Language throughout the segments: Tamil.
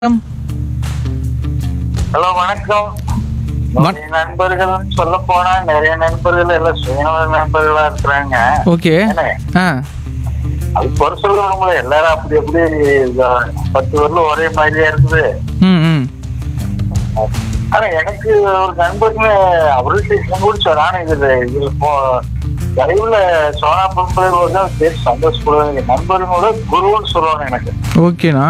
ஹலோ வணக்கம் வண- நிறைய நண்பர்கள் சொல்ல போனா நிறைய நண்பர்கள் எல்லாம் சுயநல நண்பர்களா இருக்கிறாங்க ஓகே என்ன? ஆ அது குறை சொல்லுவாங்களே எல்லாரும் அப்படி அப்படி இத பத்து வரலும் ஒரே மாதிரியா இருக்குது ம் ம் ஆனா எனக்கு ஒரு நண்பர்னு அவர்கிட்ட கூட சொன்னான் இதுல இதுல போ லைவ்ல சோனா பொம்பளை தான் பேர் சந்தோஷப்படுவாங்க நண்பர்களோட குருன்னு சொல்லுவாங்க எனக்கு ஓகேண்ணா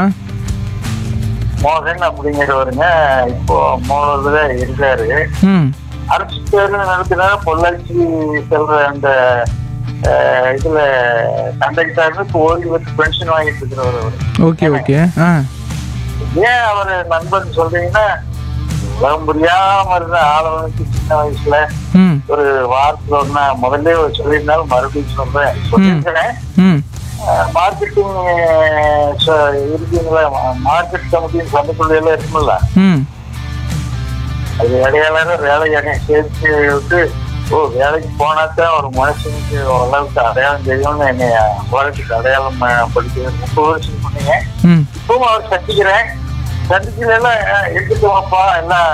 மோகன் அப்படிங்கிறவருங்க இப்போ மூணுல இருக்காரு ம் அரசு பேருந்து நடத்தினால பொள்ளாச்சி செல்ற அந்த அஹ், இதுல கண்டக்டர் இப்போ ஓய்வு பெற்று பென்ஷன் வாங்கிட்டு இருக்கிறவர் அவரு ஓகே ஓகே ஆ ஏன் அவர் நண்பன் சொல்றீங்கன்னா உலகம் புரியாம இருந்த ஆளவனுக்கு சின்ன வயசுல ம் ஒரு வாரத்துல ஒன்னா முதல்ல சொல்லியிருந்தாலும் மறுபடியும் சொல்றேன் சொல்லியிருக்கிறேன் ம் மார்க்கெட்டிங் இருக்கீங்களா மார்க்கெட் கமிட்டியின் சந்தைக்குள்ள இருக்குல்ல ம் அது இடையாளர வேலை என்னை சேர்த்து விட்டு ஓ வேலைக்கு போனா தான் ஒரு மனுஷனுக்கு ஓரளவுக்கு அடையாளம் தெரியும்னு என்னை உலகத்துக்கு அடையாளம் ப- படிக்க முப்பது வருஷம் பண்ணீங்க ம் இப்பவும் அவர் சந்திக்கிறேன் சந்திக்கிறதுல இருக்கட்டும்ப்பா எல்லாம்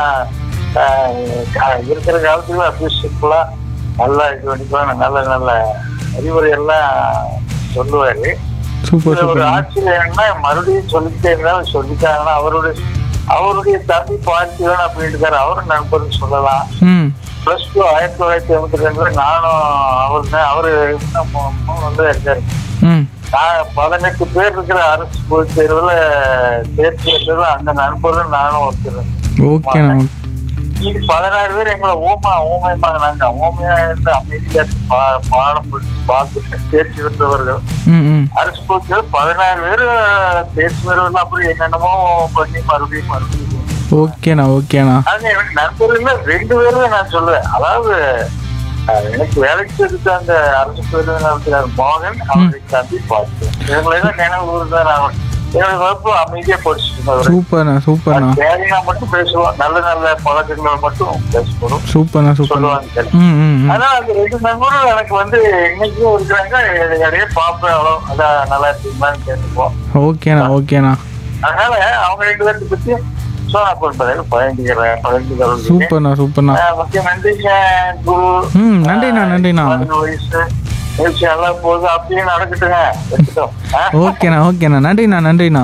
அஹ், க- இருக்கிற காலத்துல அப்படியே சிம்பிளா நல்லா இது பண்ணிக்கலாம் நல்ல நல்ல அறிவுரை எல்லாம் சொல்லுவாரு சூப்பர் இதுல ஒரு சூப்பர் ஆச்சரியம்னா மறுபடியும் சொல்லிட்டே இருந்தாலும் சொல்லிட்டாங்கன்னா அவருடைய அவருடைய தம்பி பார்த்திவன் அப்படின்னு இருக்காரு அவரும் நண்பர்னு சொல்லலாம் ம் பிளஸ் டூ ஆயிரத்தி தொள்ளாயிரத்தி எண்பத்தி ரெண்டுல நானும் அவர் தான் அவரு இன்னும் மூ- மூணு வந்து இருக்காரு ம் நான் பதினெட்டு பேர் இருக்கிற அரசு பொதுத் தேர்வுல தேர்ச்சி பெற்றதுல அந்த நண்பரும் நானும் ஒருத்தர் ஓகேண்ணா இது பதினாறு பேர் எங்களை ஓமா ஓமயமாக நாங்க ஓமையா இருந்து அமைதியா பா- பாடம் படிச்சு பார்த்து தேர்ச்சி பெற்றவர்கள் ம் ம் அரசு பொறுத்தவரை பதினாறு பேர் தேர்ச்சி பெறுவதில் அப்படி என்னென்னமோ பண்ணி மறுபடியும் மறுபடியும் ஓகேண்ணா ஓகேண்ணா அது எனக்கு நண்பர்கள் ரெண்டு பேரும் நான் சொல்லுவேன் அதாவது அஹ், எனக்கு வேலைக்கு எடுத்த அந்த அரசு பேருந்து நடத்துகிறார் மோகன் அவருடைய தம்பி பார்த்து இவங்களை தான் நினைவு கூறுதான் நான் என்னுடைய வகுப்பு அமைதியா படிச்சுட்டு இருந்தவர் சூப்பர்ண்ணா சூப்பர்ண்ணா தேவையா மட்டும் பேசுவோம் நல்ல நல்ல பழக்கங்களை மட்டும் பேசப்படும் சூப்பர்ண்ணா சூப்பர்ண்ணா சொல்லுவாங்க சரி. ம் ம் ம் ஆனா அந்த ரெண்டு நண்பரும் எனக்கு வந்து இன்னைக்கும் இருக்கிறாங்க இடையே பார்ப்பேன் அவ்வளோ அதான் நல்லா இருக்கீங்களான்னு கேட்டுக்குவோம் ஓகேண்ணா ஓகேண்ணா அதனால அவங்க ரெண்டு பேர்த்த பத்தி சோனா கொடுப்பதாக பயந்துக்கிறேன் பயந்துக்கிறேன் சூப்பர்ண்ணா சூப்பர்ண்ணா முக்கிய நன்றிங்க குரு ம் நன்றிண்ணா நன்றிண்ணா பதினஞ்சு வயசு நிகழ்ச்சி எல்லாம் போகுது அப்படியே நடக்கட்டுங்க வச்சுட்டோம். ஆ? ஓகேண்ணா ஓகேண்ணா நன்றிண்ணா நன்றிண்ணா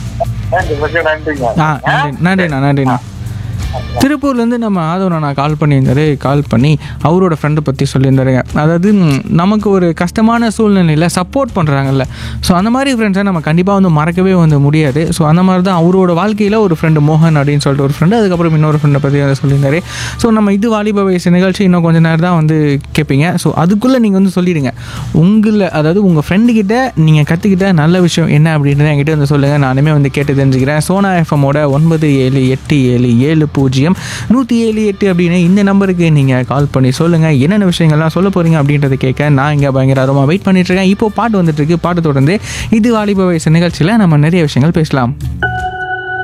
நன்றி மிக்க நன்றிங்க ஆ நன்றி நன்றிண்ணா நன்றிண்ணா திருப்பூர்லேருந்து நம்ம ஆதவனை நான் கால் பண்ணியிருந்தாரு கால் பண்ணி அவரோட ஃப்ரெண்டை பற்றி சொல்லியிருந்தாருங்க அதாவது ம், நமக்கு ஒரு கஷ்டமான சூழ்நிலையில் சப்போர்ட் பண்ணுறாங்கல்ல ஸோ அந்த மாதிரி ஃப்ரெண்ட்ஸை நம்ம கண்டிப்பாக வந்து மறக்கவே வந்து முடியாது ஸோ அந்த மாதிரி தான் அவரோட வாழ்க்கையில் ஒரு ஃப்ரெண்டு மோகன் அப்படின்னு சொல்லிட்டு ஒரு ஃப்ரெண்டு அதுக்கப்புறம் இன்னொரு ஃப்ரெண்டை பற்றி அதை சொல்லியிருந்தாரு ஸோ நம்ம இது வாலிப வயசு நிகழ்ச்சி இன்னும் கொஞ்ச நேரம் தான் வந்து கேட்பீங்க ஸோ அதுக்குள்ளே நீங்கள் வந்து சொல்லிடுங்க உங்களை அதாவது உங்கள் ஃப்ரெண்டுக்கிட்ட நீங்கள் கற்றுக்கிட்ட நல்ல விஷயம் என்ன அப்படின்றத என்கிட்ட வந்து சொல்லுங்கள் நானுமே வந்து கேட்டு தெரிஞ்சுக்கிறேன் சோனா எஃப்எம்மோட ஒன்பது ஏழு எட்டு ஏழு ஏழு பூஜ்ஜியம் நூற்றி ஏழு எட்டு அப்படின்னு இந்த நம்பருக்கு நீங்கள் கால் பண்ணி சொல்லுங்கள் என்னென்ன விஷயங்கள்லாம் சொல்ல போகிறீங்க அப்படின்றத கேட்க நான் இங்கே பயங்கர ஆர்வமாக வெயிட் பண்ணிட்டு இருக்கேன் இப்போ பாட்டு வந்துட்டு இருக்கு பாட்டு தொடர்ந்து இது வாலிப வயசு நிகழ்ச்சியில் நம்ம நிறைய விஷயங்கள் பேசலாம்